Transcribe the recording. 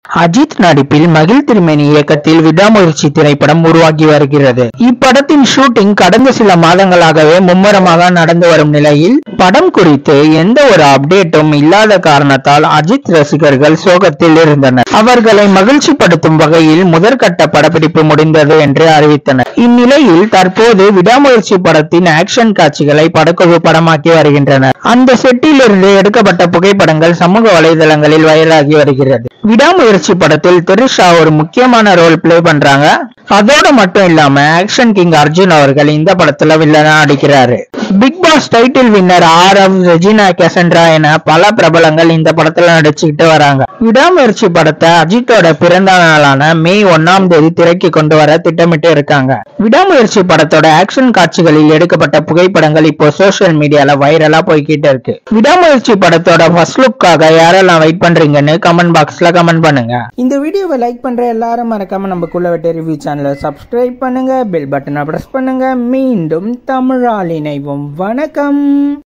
அஜித் நடிப்பில் மகிழ் திருமேனி இயக்கத்தில் விடாமுயற்சி திரைப்படம் உருவாகி வருகிறது இப்படத்தின் ஷூட்டிங் கடந்த சில மாதங்களாகவே மும்முரமாக நடந்து வரும் நிலையில் படம் குறித்து எந்த ஒரு அப்டேட்டும் இல்லாத காரணத்தால் அஜித் ரசிகர்கள் சோகத்தில் இருந்தனர் அவர்களை மகிழ்ச்சிப்படுத்தும் வகையில் முதற்கட்ட படப்பிடிப்பு முடிந்தது என்று அறிவித்தனர் இந்நிலையில் தற்போது விடாமுயற்சி படத்தின் ஆக்ஷன் காட்சிகளை படக்குழு படமாக்கி வருகின்றனர் அந்த செட்டில் இருந்து எடுக்கப்பட்ட புகைப்படங்கள் சமூக வலைதளங்களில் வைரலாகி வருகிறது விடாமுயற்சி படத்தில் திரிஷா ஒரு முக்கியமான ரோல் பிளே பண்றாங்க அதோட மட்டும் இல்லாம ஆக்ஷன் கிங் அர்ஜுன் அவர்கள் இந்த படத்துல வில்லனா நடிக்கிறாரு Bigg Boss title winner R F Regina Cassandra என பல பிரபலங்கள் இந்த படத்துல நடிச்சுக்கிட்டு வராங்க விடாமுயற்சி படத்தை அஜித்தோட பிறந்த நாளான மே ஒன்னாம் தேதி திரைக்கு கொண்டு வர திட்டமிட்டு இருக்காங்க விடாமுயற்சி படத்தோட ஆக்ஷன் காட்சிகளில் எடுக்கப்பட்ட புகைப்படங்கள் இப்போ சோசியல் மீடியால வைரலா போய்கிட்டு இருக்கு விடாமுயற்சி படத்தோட ஃபர்ஸ்ட் லுக்காக யாரெல்லாம் வெயிட் பண்றீங்கன்னு கமெண்ட் பாக்ஸ்ல கமெண்ட் பண்ணுங்க இந்த வீடியோவை லைக் பண்ற எல்லாரும் மறக்காம நம்ம குள்ள வெட்ட ரிவ்யூ சேனலை சப்ஸ்கிரைப் பண்ணுங்க பெல் பட்டனை பிரஸ் பண்ணுங்க மீண்டும் தமிழால் இணைவோம் வணக்கம்